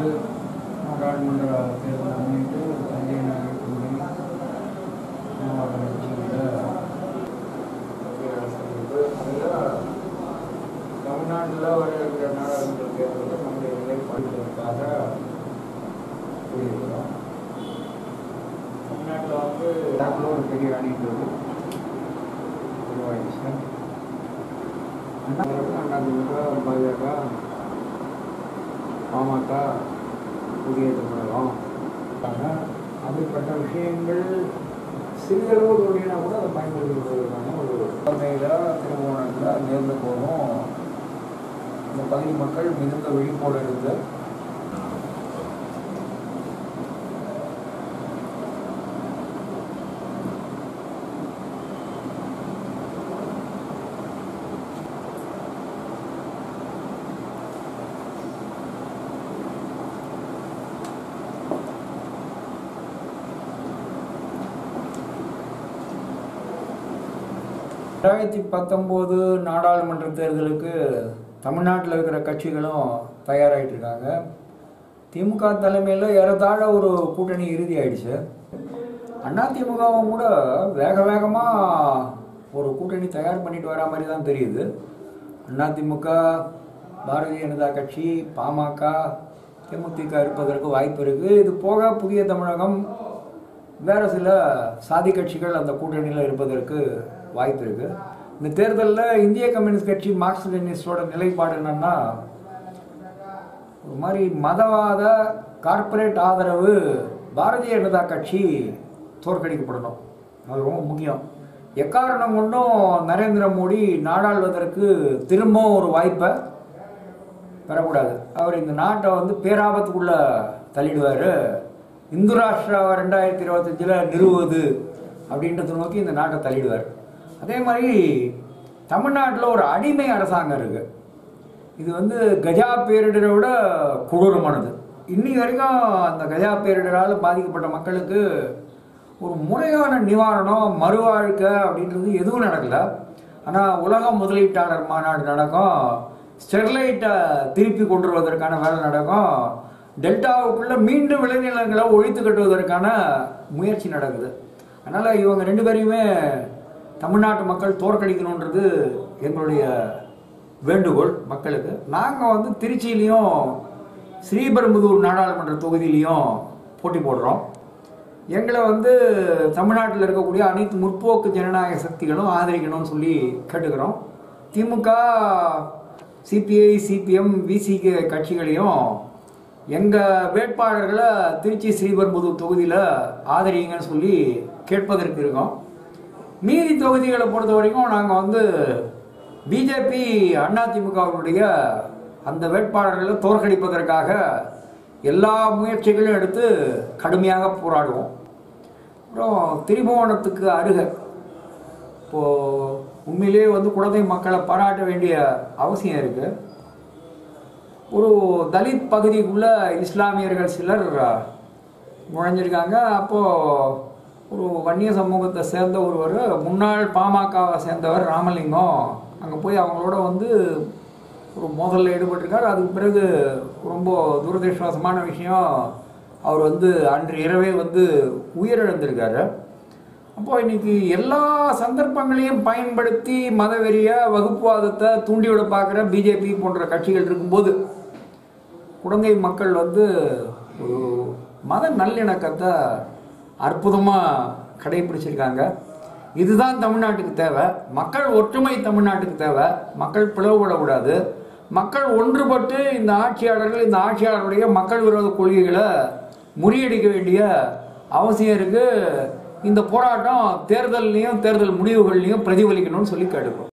நாடாளுமன்ற தேர்தலை முன்னிட்டு தஞ்சை நகரத்துறை மாவட்ட கட்சியில் தமிழ்நாட்டில் வர இருக்கிற நாடாளுமன்ற தேர்தலில் நம்முடைய நிலைப்பாடுகளுக்காக கூறியிருக்கிறோம் தமிழ்நாட்டில் வந்து நாட்டில் ஒரு பெரிய அணின்றது உருவாயிடுச்சு அதிமுக பாஜக பாமக புதிய தமிழகம் ஆக அப்படிப்பட்ட விஷயங்கள் சிறிதளவு தோன்றினா கூட அதை பயன்படுத்துவதற்கான ஒரு குழந்தையில் திருமணத்தில் நேர்ந்து போகும் இந்த பகுதி மக்கள் மிகுந்த விழிப்போடு இருந்து ரெண்டாயிரத்தி பத்தொம்போது நாடாளுமன்ற தேர்தலுக்கு தமிழ்நாட்டில் இருக்கிற கட்சிகளும் தயாராகிட்டு இருக்காங்க திமுக தலைமையில் ஏறத்தாழ ஒரு கூட்டணி இறுதி ஆயிடுச்சு அதிமுகவும் கூட வேக வேகமாக ஒரு கூட்டணி தயார் பண்ணிட்டு வரா மாதிரி தான் தெரியுது அதிமுக பாரதிய ஜனதா கட்சி பாமக தேமுதிக இருப்பதற்கு வாய்ப்பு இருக்குது இது போக புதிய தமிழகம் வேறு சில சாதி கட்சிகள் அந்த கூட்டணியில் இருப்பதற்கு வாய்ப்பு இருக்கு இந்த தேர்தலில் இந்திய கம்யூனிஸ்ட் கட்சி மார்க்சிஸ்ட் லெனினிஸ்டோட நிலைப்பாடு என்னன்னா ஒரு மாதிரி மதவாத கார்ப்பரேட் ஆதரவு பாரதிய ஜனதா கட்சி தோற்கடிக்கப்படணும் அது ரொம்ப முக்கியம் எக்காரணம் கொண்டும் நரேந்திர மோடி நாடாளுவதற்கு திரும்பவும் ஒரு வாய்ப்பை பெறக்கூடாது அவர் இந்த நாட்டை வந்து பேராபத்துக்குள்ள தள்ளிடுவார் இந்து ராஷ்டிரா ரெண்டாயிரத்தி இருபத்தஞ்சில் நிறுவுவது அப்படின்றத நோக்கி இந்த நாட்டை தள்ளிடுவார் அதே மாதிரி தமிழ்நாட்டில் ஒரு அடிமை அரசாங்கம் இருக்குது இது வந்து கஜா பேரிடரை விட கொடூரமானது இன்னி வரைக்கும் அந்த கஜா பேரிடரால் பாதிக்கப்பட்ட மக்களுக்கு ஒரு முறையான நிவாரணம் மறுவாழ்க்கை அப்படின்றது எதுவும் நடக்கல ஆனால் உலக முதலீட்டாளர் மாநாடு நடக்கும் ஸ்டெர்லைட்டை திருப்பி கொண்டு வருவதற்கான வேலை நடக்கும் டெல்டாவுக்குள்ள மீண்டும் விளைநிலங்களை ஒழித்து கட்டுவதற்கான முயற்சி நடக்குது அதனால் இவங்க ரெண்டு பேரையுமே தமிழ்நாட்டு மக்கள் தோற்கடிக்கணுன்றது எங்களுடைய வேண்டுகோள் மக்களுக்கு நாங்கள் வந்து திருச்சியிலையும் ஸ்ரீபெரும்புதூர் நாடாளுமன்ற தொகுதியிலையும் போட்டி போடுறோம் எங்களை வந்து தமிழ்நாட்டில் இருக்கக்கூடிய அனைத்து முற்போக்கு ஜனநாயக சக்திகளும் ஆதரிக்கணும்னு சொல்லி கேட்டுக்கிறோம் திமுக சிபிஐ சிபிஎம் விசிகே கட்சிகளையும் எங்கள் வேட்பாளர்களை திருச்சி ஸ்ரீபெரும்புதூர் தொகுதியில் ஆதரிங்கன்னு சொல்லி கேட்பதற்கு இருக்கோம் மீதி தொகுதிகளை பொறுத்த வரைக்கும் நாங்கள் வந்து பிஜேபி அதிமுகவினுடைய அந்த வேட்பாளர்களை தோற்கடிப்பதற்காக எல்லா முயற்சிகளும் எடுத்து கடுமையாக போராடுவோம் அப்புறம் திரிபுவனத்துக்கு அருக இப்போது உண்மையிலேயே வந்து குழந்தை மக்களை பாராட்ட வேண்டிய அவசியம் இருக்குது ஒரு தலித் பகுதிக்குள்ள இஸ்லாமியர்கள் சிலர் நுழைஞ்சிருக்காங்க அப்போது ஒரு வன்னிய சமூகத்தை சேர்ந்த ஒருவர் முன்னாள் பாமகவை சேர்ந்தவர் ராமலிங்கம் அங்கே போய் அவங்களோட வந்து ஒரு மோதலில் ஈடுபட்டிருக்கார் அதுக்கு பிறகு ரொம்ப துரதிருஷ்டவசமான விஷயம் அவர் வந்து அன்று இரவே வந்து உயிரிழந்திருக்காரு அப்போ இன்னைக்கு எல்லா சந்தர்ப்பங்களையும் பயன்படுத்தி மதவெறிய வகுப்புவாதத்தை தூண்டிவிட பார்க்குற பிஜேபி போன்ற கட்சிகள் இருக்கும்போது குழந்தை மக்கள் வந்து ஒரு மத நல்லிணக்கத்தை அற்புதமாக கடைபிடிச்சிருக்காங்க இதுதான் தமிழ்நாட்டுக்கு தேவை மக்கள் ஒற்றுமை தமிழ்நாட்டுக்கு தேவை மக்கள் பிளவுபடக்கூடாது மக்கள் ஒன்றுபட்டு இந்த ஆட்சியாளர்கள் இந்த ஆட்சியாளருடைய மக்கள் விரோத கொள்கைகளை முறியடிக்க வேண்டிய அவசியம் இருக்கு இந்த போராட்டம் தேர்தல்லையும் தேர்தல் முடிவுகள்லையும் பிரதிபலிக்கணும்னு சொல்லி கேட்டுக்கோம்